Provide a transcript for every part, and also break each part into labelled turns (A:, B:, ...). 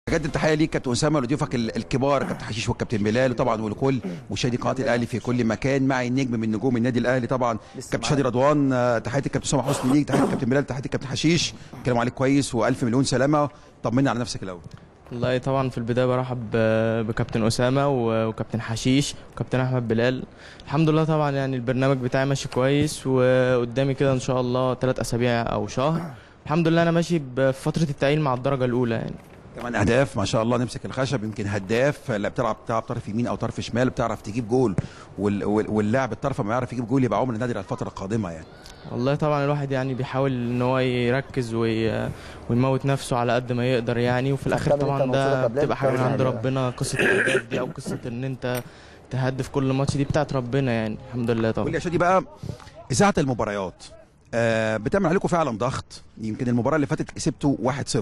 A: بجد التحيه ليك كابتن اسامه ولضيوفك ال- الكبار كابتن حشيش والكابتن بلال وطبعا والكل مشاهدي قناه الاهلي في كل مكان معي النجم من نجوم النادي الاهلي طبعا كابتن شادي رضوان آه، تحياتي الكابتن اسامه حسني ليك تحياتي الكابتن بلال تحياتي الكابتن حشيش كلام عليك كويس والف مليون سلامه طمنا على نفسك الاول
B: والله طبعا في البدايه برحب ب- بكابتن اسامه و- وكابتن حشيش وكابتن احمد بلال الحمد لله طبعا يعني البرنامج بتاعي ماشي كويس وقدامي كده ان شاء الله ثلاث اسابيع او شهر الحمد لله انا ماشي بفتره التأهيل مع الدرجه الاولى يعني
A: كمان اهداف ما شاء الله نمسك الخشب يمكن هداف لا بتلعب بتلعب طرف يمين او طرف شمال بتعرف تجيب جول وال- وال- واللاعب الطرف ما يعرف يجيب جول يبقى عمر النادي الفتره القادمه يعني
B: والله طبعا الواحد يعني بيحاول ان هو يركز وي... ويموت نفسه على قد ما يقدر يعني وفي الاخر
C: طب أنت
B: طبعا
C: موصولك
B: ده
C: قبلها
B: بتبقى حاجه من عند
C: بالكارثة
B: ربنا قصه الاهداف دي او قصه ان انت تهدف كل ماتش دي بتاعت ربنا يعني الحمد لله
A: قول
B: طبعا
A: لي يا شادي بقى اذاعه المباريات آه بتعمل عليكم فعلا ضغط يمكن المباراه اللي فاتت كسبتوا 1-0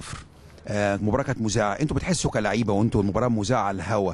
A: آه المباراه كانت مذاعه انتوا بتحسوا كلعيبه وانتوا المباراه مذاعه على الهوا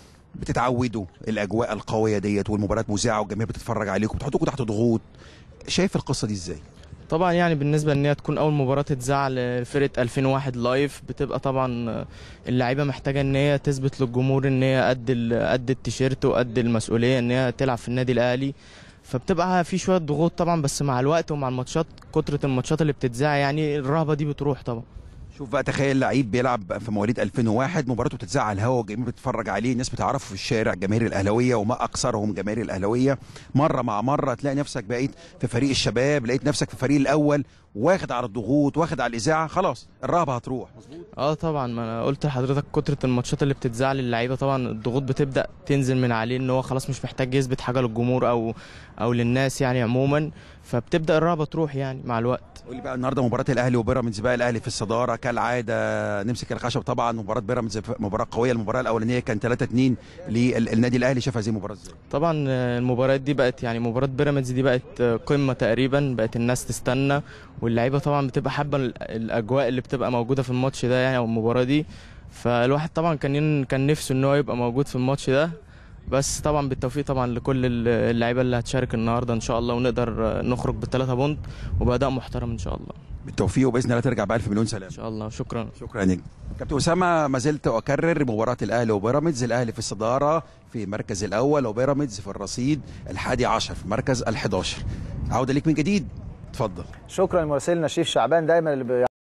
A: بتتعودوا الاجواء القويه ديت والمباريات مذاعه والجماهير بتتفرج عليكم بتحطوكم تحت ضغوط شايف القصه دي ازاي
B: طبعا يعني بالنسبه ان هي تكون اول مباراه تتذاع لفرقه 2001 لايف بتبقى طبعا اللعيبه محتاجه ان هي تثبت للجمهور ان هي قد ال- قد التيشيرت وقد المسؤوليه ان هي تلعب في النادي الاهلي فبتبقى في شويه ضغوط طبعا بس مع الوقت ومع الماتشات كتره الماتشات اللي بتتذاع يعني الرهبه دي بتروح طبعا
A: شوف بقى تخيل لعيب بيلعب في مواليد 2001 مباراته بتتذاع على الهوا والجماهير بتتفرج عليه الناس بتعرفه في الشارع جماهير الاهلاويه وما اكثرهم جماهير الاهلاويه مره مع مره تلاقي نفسك بقيت في فريق الشباب لقيت نفسك في الفريق الاول واخد على الضغوط واخد على الاذاعه خلاص الرهبه هتروح
B: اه طبعا ما انا قلت لحضرتك كتره الماتشات اللي بتتذاع للعيبه طبعا الضغوط بتبدا تنزل من عليه ان هو خلاص مش محتاج يثبت حاجه للجمهور او او للناس يعني عموما فبتبدا الرهبه تروح يعني مع الوقت
A: قول لي بقى النهارده مباراه الاهلي وبيراميدز بقى الاهلي في الصداره كالعاده نمسك الخشب طبعا مباراه بيراميدز مباراه قويه المباراه الاولانيه كان 3 2 للنادي الاهلي شاف هذه المباراه ازاي
B: طبعا آه، المباريات دي بقت يعني مباراة بيراميدز دي بقت آه، قمة تقريبا بقت الناس تستنى واللعيبة طبعا بتبقى حابة ال- الأجواء اللي بتبقى موجودة في الماتش ده يعني أو المباراة دي فالواحد طبعا كان كان نفسه إن هو يبقى موجود في الماتش ده بس طبعا بالتوفيق طبعا لكل ال- اللعيبة اللي هتشارك النهاردة إن شاء الله ونقدر آه، نخرج بالثلاثة بونت وبأداء محترم إن شاء الله
A: بالتوفيق وباذن الله ترجع بألف مليون سلام
B: إن شاء الله شكرا
A: شكرا يا نجم كابتن اسامه ما زلت اكرر مباراه الاهلي وبيراميدز الاهلي في الصداره في المركز الاول وبيراميدز في الرصيد الحادي عشر في المركز ال11 عوده ليك من جديد اتفضل
C: شكرا لمراسلنا شريف شعبان دايما اللي بي-